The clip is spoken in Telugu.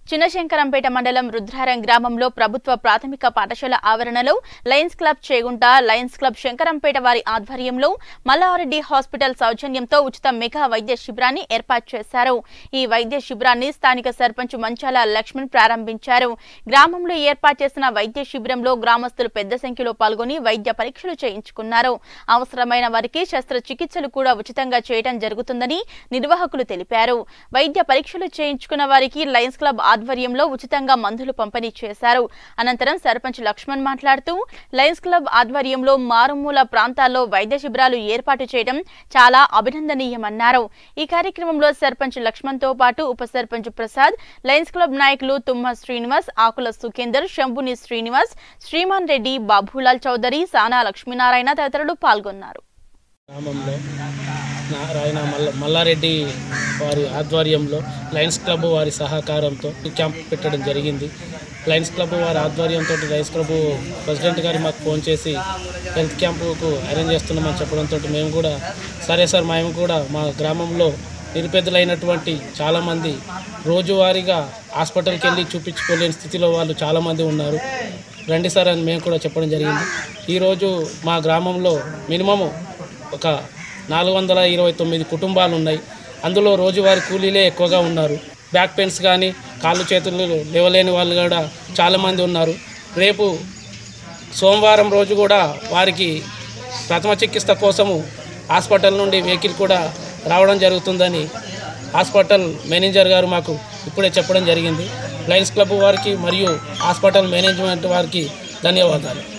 చిన్నశంకరంపేట మండలం రుద్రారం గ్రామంలో ప్రభుత్వ ప్రాథమిక పాఠశాల ఆవరణలో lions club Chegunta lions club Shankarampet వారి ఆధ్వర్యంలో మల్లారెడ్డి హాస్పిటల్ సౌజన్యంతో ఉచిత మెగా వైద్య శిబిరాన్ని ఏర్పాటు చేశారు ఈ వైద్య శిబిరాన్ని స్థానిక సర్పంచ్ మంచాల లక్ష్మణ్ ప్రారంభించారు గ్రామంలో ఏర్పాటు చేసిన వైద్య శిబిరంలో గ్రామస్తులు పెద్ద సంఖ్యలో పాల్గొని వైద్య పరీక్షలు చేయించుకున్నారు అవసరమైన వారికి శస్త్రచికిత్సలు కూడా ఉచితంగా చేయడం జరుగుతుందని నిర్వాహకులు తెలిపారు వైద్య పరీక్షలు చేయించుకున్న వారికి లయన్స్ క్లబ్ ఆధ్వర్యంలో ఉచితంగా మందులు పంపిణీ చేశారు అనంతరం సర్పంచ్ లక్ష్మణ్ మాట్లాడుతూ లయన్స్ క్లబ్ ఆధ్వర్యంలో మారుమూల ప్రాంతాల్లో వైద్య శిబిరాలు ఏర్పాటు చేయడం చాలా అభినందనీయమన్నారు ఈ కార్యక్రమంలో సర్పంచ్ లక్ష్మణ్ తో పాటు ఉప సర్పంచ్ ప్రసాద్ లయన్స్ క్లబ్ నాయకులు తుమ్మ శ్రీనివాస్ ఆకుల సుఖేందర్ శంభుని శ్రీనివాస్ శ్రీమాన్ రెడ్డి బాబులాల్ చౌదరి సానా లక్ష్మీనారాయణ తదితరులు పాల్గొన్నారు గ్రామంలో నారాయణ మల్ల మల్లారెడ్డి వారి ఆధ్వర్యంలో లయన్స్ క్లబ్ వారి సహకారంతో ఈ క్యాంప్ పెట్టడం జరిగింది లయన్స్ క్లబ్ వారి ఆధ్వర్యంతో లయన్స్ క్లబ్ ప్రెసిడెంట్ గారు మాకు ఫోన్ చేసి హెల్త్ క్యాంపుకు అరేంజ్ చేస్తున్నామని చెప్పడంతో మేము కూడా సరే సార్ మేము కూడా మా గ్రామంలో నిరుపేదలైనటువంటి చాలామంది రోజువారీగా హాస్పిటల్కి వెళ్ళి చూపించుకోలేని స్థితిలో వాళ్ళు చాలామంది ఉన్నారు రండి సార్ అని మేము కూడా చెప్పడం జరిగింది ఈరోజు మా గ్రామంలో మినిమము ఒక నాలుగు వందల ఇరవై తొమ్మిది కుటుంబాలు ఉన్నాయి అందులో రోజువారీ కూలీలే ఎక్కువగా ఉన్నారు బ్యాక్ పెయిన్స్ కానీ కాళ్ళు చేతులు లేవలేని వాళ్ళు కూడా చాలామంది ఉన్నారు రేపు సోమవారం రోజు కూడా వారికి ప్రథమ చికిత్స కోసము హాస్పిటల్ నుండి వెహికల్ కూడా రావడం జరుగుతుందని హాస్పిటల్ మేనేజర్ గారు మాకు ఇప్పుడే చెప్పడం జరిగింది లయన్స్ క్లబ్ వారికి మరియు హాస్పిటల్ మేనేజ్మెంట్ వారికి ధన్యవాదాలు